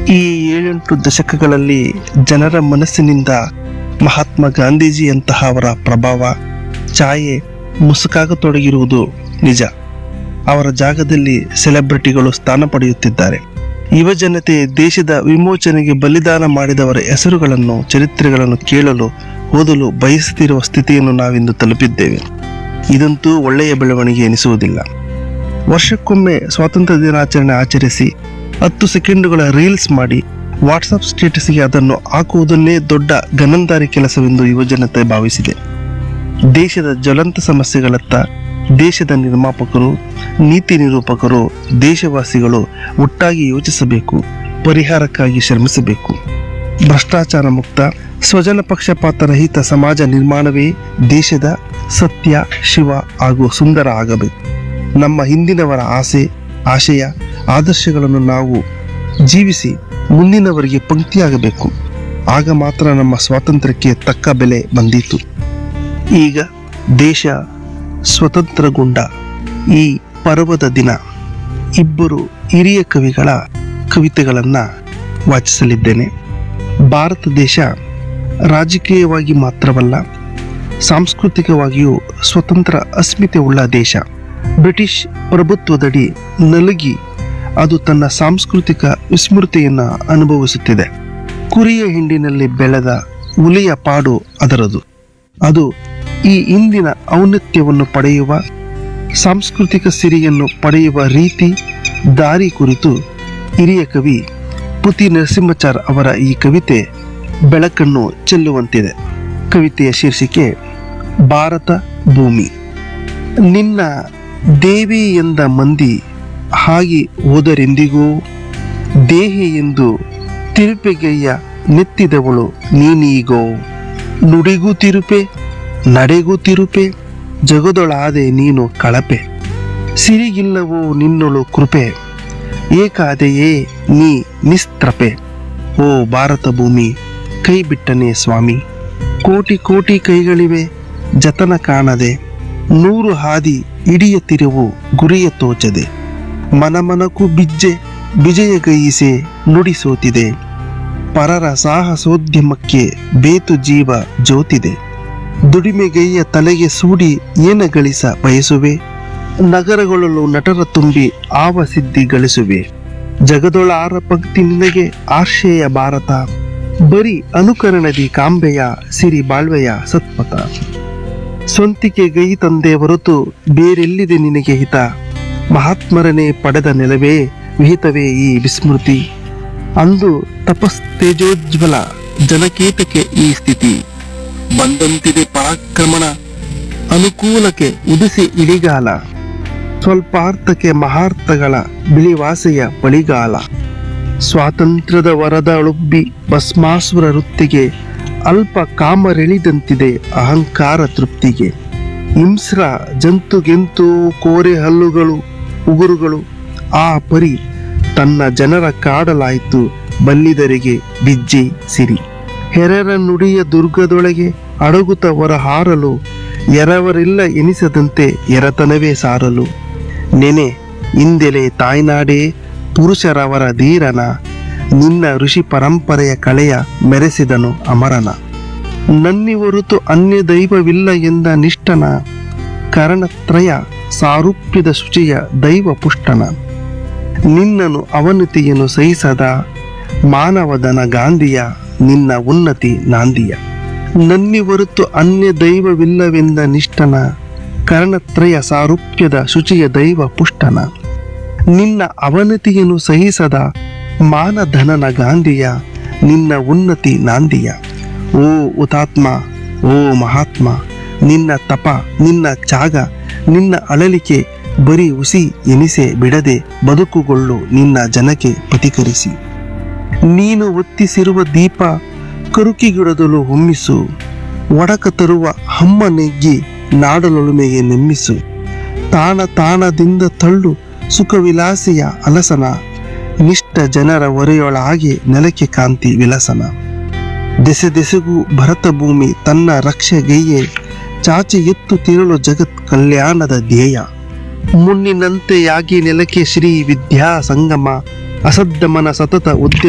ಈ ಏಳೆಂಟು ದಶಕಗಳಲ್ಲಿ ಜನರ ಮನಸ್ಸಿನಿಂದ ಮಹಾತ್ಮ ಗಾಂಧೀಜಿಯಂತಹ ಅವರ ಪ್ರಭಾವ ಛಾಯೆ ಮುಸುಕಾಗತೊಡಗಿರುವುದು ನಿಜ ಅವರ ಜಾಗದಲ್ಲಿ ಸೆಲೆಬ್ರಿಟಿಗಳು ಸ್ಥಾನ ಪಡೆಯುತ್ತಿದ್ದಾರೆ ಯುವ ಜನತೆ ದೇಶದ ವಿಮೋಚನೆಗೆ ಬಲಿದಾನ ಮಾಡಿದವರ ಹೆಸರುಗಳನ್ನು ಚರಿತ್ರೆಗಳನ್ನು ಕೇಳಲು ಓದಲು ಬಯಸುತ್ತಿರುವ ಸ್ಥಿತಿಯನ್ನು ನಾವಿಂದು ತಲುಪಿದ್ದೇವೆ ಇದಂತೂ ಒಳ್ಳೆಯ ಬೆಳವಣಿಗೆ ಎನಿಸುವುದಿಲ್ಲ ವರ್ಷಕ್ಕೊಮ್ಮೆ ಸ್ವಾತಂತ್ರ್ಯ ದಿನಾಚರಣೆ ಆಚರಿಸಿ ಹತ್ತು ಸೆಕೆಂಡುಗಳ ರೀಲ್ಸ್ ಮಾಡಿ ವಾಟ್ಸಪ್ ಸ್ಟೇಟಸ್ಗೆ ಅದನ್ನು ಹಾಕುವುದನ್ನೇ ದೊಡ್ಡ ಗನಂದಾರಿ ಕೆಲಸವೆಂದು ಯುವಜನತೆ ಭಾವಿಸಿದೆ ದೇಶದ ಜ್ವಲಂತ ಸಮಸ್ಯೆಗಳತ್ತ ದೇಶದ ನಿರ್ಮಾಪಕರು ನೀತಿ ನಿರೂಪಕರು ದೇಶವಾಸಿಗಳು ಒಟ್ಟಾಗಿ ಯೋಚಿಸಬೇಕು ಪರಿಹಾರಕ್ಕಾಗಿ ಶ್ರಮಿಸಬೇಕು ಭ್ರಷ್ಟಾಚಾರ ಮುಕ್ತ ಸ್ವಜನ ಪಕ್ಷಪಾತ ರಹಿತ ಸಮಾಜ ನಿರ್ಮಾಣವೇ ದೇಶದ ಸತ್ಯ ಶಿವ ಹಾಗೂ ಸುಂದರ ಆಗಬೇಕು ನಮ್ಮ ಹಿಂದಿನವರ ಆಸೆ ಆಶಯ ಆದರ್ಶಗಳನ್ನು ನಾವು ಜೀವಿಸಿ ಮುಂದಿನವರಿಗೆ ಪಂಕ್ತಿಯಾಗಬೇಕು ಆಗ ಮಾತ್ರ ನಮ್ಮ ಸ್ವಾತಂತ್ರ್ಯಕ್ಕೆ ತಕ್ಕ ಬೆಲೆ ಬಂದೀತು ಈಗ ದೇಶ ಸ್ವತಂತ್ರಗೊಂಡ ಈ ಪರ್ವದ ದಿನ ಇಬ್ಬರು ಹಿರಿಯ ಕವಿಗಳ ಕವಿತೆಗಳನ್ನು ವಾಚಿಸಲಿದ್ದೇನೆ ಭಾರತ ದೇಶ ರಾಜಕೀಯವಾಗಿ ಮಾತ್ರವಲ್ಲ ಸಾಂಸ್ಕೃತಿಕವಾಗಿಯೂ ಸ್ವತಂತ್ರ ಅಸ್ಮಿತೆ ಉಳ್ಳ ದೇಶ ಬ್ರಿಟಿಷ್ ಪ್ರಭುತ್ವದಡಿ ನಲುಗಿ ಅದು ತನ್ನ ಸಾಂಸ್ಕೃತಿಕ ವಿಸ್ಮೃತಿಯನ್ನು ಅನುಭವಿಸುತ್ತಿದೆ ಕುರಿಯ ಹಿಂಡಿನಲ್ಲಿ ಬೆಳೆದ ಹುಲಿಯ ಪಾಡು ಅದರದು ಅದು ಈ ಇಂದಿನ ಔನ್ನತ್ಯವನ್ನು ಪಡೆಯುವ ಸಾಂಸ್ಕೃತಿಕ ಸಿರಿಯನ್ನು ಪಡೆಯುವ ರೀತಿ ದಾರಿ ಕುರಿತು ಹಿರಿಯ ಕವಿ ಪುತಿ ನರಸಿಂಹಚಾರ್ ಅವರ ಈ ಕವಿತೆ ಬೆಳಕನ್ನು ಚೆಲ್ಲುವಂತಿದೆ ಕವಿತೆಯ ಶೀರ್ಷಿಕೆ ಭಾರತ ಭೂಮಿ ನಿನ್ನ ದೇವಿ ಎಂದ ಮಂದಿ ಹಾಗೆ ಹೋದರೆಂದಿಗೂ ದೇಹಿ ಎಂದು ತಿರುಪೆಗೈಯ ನೆತ್ತಿದವಳು ನೀನೀಗೋ ನುಡಿಗೂ ತಿರುಪೆ ನಡೆಗೂ ತಿರುಪೆ ಜಗದೊಳಾದೆ ನೀನು ಕಳಪೆ ಸಿರಿಗಿಲ್ಲವೋ ನಿನ್ನೊಳು ಕೃಪೆ ಏಕಾದೆಯೇ ನೀ ನಿಸ್ತ್ರಪೆ ಓ ಭಾರತ ಭೂಮಿ ಕೈ ಬಿಟ್ಟನೆ ಸ್ವಾಮಿ ಕೋಟಿ ಕೋಟಿ ಕೈಗಳಿವೆ ಜತನ ಕಾಣದೆ ನೂರು ಹಾದಿ ಇಡಿಯ ತಿರುವು ಗುರಿಯ ತೋಚದೆ ಮನಮನಕ್ಕೂ ಬಿಜ್ಜೆ ವಿಜಯ ಗೈಯಿಸೆ ನುಡಿ ಸೋತಿದೆ ಪರರ ಸಾಹಸೋದ್ಯಮಕ್ಕೆ ಬೇತು ಜೀವ ಜೋತಿದೆ ದುಡಿಮೆಗೈಯ ತಲೆಗೆ ಸೂಡಿ ಏನ ಗಳಿಸ ಬಯಸುವೆ ನಗರಗಳಲ್ಲೂ ನಟರ ತುಂಬಿ ಆವ ಸಿದ್ಧಿ ಗಳಿಸುವೆ ಜಗದೊಳ ಆರ ಪಂಕ್ತಿ ನಿನಗೆ ಆಶ್ರಯ ಭಾರತ ಬರೀ ಅನುಕರಣದಿ ಕಾಂಬೆಯ ಸಿರಿ ಬಾಳ್ವೆಯ ಸತ್ಪಥ ಸ್ವಂತಿಕೆ ಗೈ ತಂದೆ ಹೊರತು ಬೇರೆಲ್ಲಿದೆ ನಿನಗೆ ಹಿತ ಮಹಾತ್ಮರನೇ ಪಡೆದ ನೆಲವೇ ವಿಹಿತವೇ ಈ ವಿಸ್ಮೃತಿ ಅಂದು ತಪಸ್ತೇಜೋಜ್ವಲ ಜನಕೀತಕ್ಕೆ ಈ ಸ್ಥಿತಿ ಬಂದಂತಿದೆ ಪರಾಕ್ರಮಣ ಅನುಕೂಲಕ್ಕೆ ಉದಿಸಿ ಇಳಿಗಾಲ ಸ್ವಲ್ಪಾರ್ಥಕ್ಕೆ ಮಹಾರ್ಥಗಳ ಬಿಳಿವಾಸೆಯ ಬಳಿಗಾಲ ಸ್ವಾತಂತ್ರ್ಯದ ವರದ ಅಳುಬ್ಬಿ ಭಸ್ಮಾಸುರ ವೃತ್ತಿಗೆ ಅಲ್ಪ ಕಾಮರೆಳಿದಂತಿದೆ ಅಹಂಕಾರ ತೃಪ್ತಿಗೆ ಹಿಂಸ್ರ ಜಂತುಗೆಂತು ಕೋರೆ ಹಲ್ಲುಗಳು ಉಗುರುಗಳು ಆ ಪರಿ ತನ್ನ ಜನರ ಕಾಡಲಾಯಿತು ಬಲ್ಲಿದರಿಗೆ ಬಿಜ್ಜೆ ಸಿರಿ ಹೆರರ ನುಡಿಯ ದುರ್ಗದೊಳಗೆ ಅಡಗುತ್ತ ಹೊರ ಹಾರಲು ಎರವರಿಲ್ಲ ಎನಿಸದಂತೆ ಎರತನವೇ ಸಾರಲು ನೆನೆ ಇಂದೆಲೆ ತಾಯ್ನಾಡೇ ಪುರುಷರವರ ಧೀರನ ನಿನ್ನ ಋಷಿ ಪರಂಪರೆಯ ಕಳೆಯ ಮೆರೆಸಿದನು ಅಮರನ ನನ್ನಿ ಹೊರತು ಅನ್ಯ ದೈವವಿಲ್ಲ ಎಂದ ನಿಷ್ಠನ ಕರಣತ್ರಯ ಸಾರೂಪ್ಯದ ಶುಚಿಯ ದೈವ ಪುಷ್ಟನ ನಿನ್ನನು ಅವನತಿಯನ್ನು ಸಹಿಸದ ಮಾನವದನ ಗಾಂಧಿಯ ನಿನ್ನ ಉನ್ನತಿ ನಾಂದಿಯ ನನ್ನಿ ಹೊರತು ಅನ್ಯ ದೈವವಿಲ್ಲವೆಂದ ನಿಷ್ಠನ ಕರ್ಣತ್ರಯ ಸಾರೂಪ್ಯದ ಶುಚಿಯ ದೈವ ಪುಷ್ಟನ ನಿನ್ನ ಅವನತಿಯನ್ನು ಸಹಿಸದ ಮಾನಧನನ ಗಾಂಧಿಯ ನಿನ್ನ ಉನ್ನತಿ ನಾಂದಿಯ ಓ ಹುತಾತ್ಮ ಓ ಮಹಾತ್ಮ ನಿನ್ನ ತಪ ನಿನ್ನ ತ್ಯಾಗ ನಿನ್ನ ಅಳಲಿಕೆ ಬರೀ ಉಸಿ ಎನಿಸೆ ಬಿಡದೆ ಬದುಕುಗೊಳ್ಳು ನಿನ್ನ ಜನಕ್ಕೆ ಪ್ರತಿಕರಿಸಿ ನೀನು ಒತ್ತಿಸಿರುವ ದೀಪ ಕರುಕಿಗಿಡದಲು ಹೊಮ್ಮಿಸು ಒಡಕ ತರುವ ಹಮ್ಮ ನೆಗ್ಗಿ ನಾಡಲೊಳುಮೆಗೆ ನೆಮ್ಮಿಸು ತಾಣ ತಾಣದಿಂದ ತಳ್ಳು ಸುಖವಿಲಾಸಿಯ ಅಲಸನ ನಿಷ್ಠ ಜನರ ಹೊರೆಯೊಳಾಗಿ ನೆಲಕ್ಕೆ ಕಾಂತಿ ವಿಲಸನ ದೆಸೆ ದೆಸೆಗೂ ಭರತ ಭೂಮಿ ತನ್ನ ರಕ್ಷೆಗೈಯೇ ಚಾಚಿ ಎತ್ತು ತಿರಳು ಜಗತ್ ಕಲ್ಯಾಣದ ಧ್ಯೇಯ ಮುನ್ನಿನಂತೆಯಾಗಿ ನೆಲಕ್ಕೆ ಶ್ರೀ ವಿದ್ಯಾ ಸಂಗಮ ಅಸದ್ದಮನ ಸತತ ಉದ್ಯಮ